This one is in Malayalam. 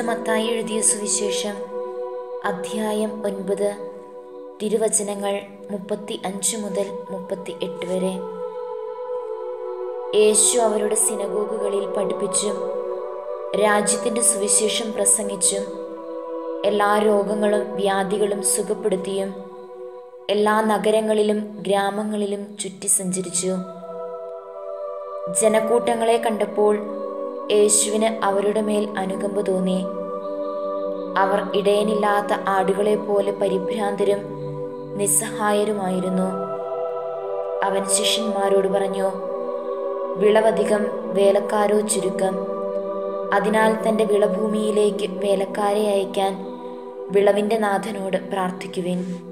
മത്തായി എഴുതിയ സുവിശേഷം അധ്യായം ഒൻപത് തിരുവചനങ്ങൾ മുപ്പത്തി അഞ്ച് മുതൽ മുപ്പത്തി എട്ട് വരെ യേശു അവരുടെ സിനഗോഗുകളിൽ പഠിപ്പിച്ചും രാജ്യത്തിൻ്റെ സുവിശേഷം പ്രസംഗിച്ചും എല്ലാ രോഗങ്ങളും വ്യാധികളും സുഖപ്പെടുത്തിയും എല്ലാ നഗരങ്ങളിലും ഗ്രാമങ്ങളിലും ചുറ്റി സഞ്ചരിച്ചു ജനക്കൂട്ടങ്ങളെ കണ്ടപ്പോൾ യേശുവിന് അവരുടെ മേൽ അനുകമ്പ തോന്നി അവർ ഇടയനില്ലാത്ത ആടുകളെ പോലെ പരിഭ്രാന്തരും നിസ്സഹായരുമായിരുന്നു അവൻ ശിഷ്യന്മാരോട് പറഞ്ഞു വിളവധികം വേലക്കാരോ ചുരുക്കം അതിനാൽ തൻ്റെ വിളഭൂമിയിലേക്ക് വേലക്കാരെ അയക്കാൻ വിളവിൻ്റെ നാഥനോട് പ്രാർത്ഥിക്കുവിൻ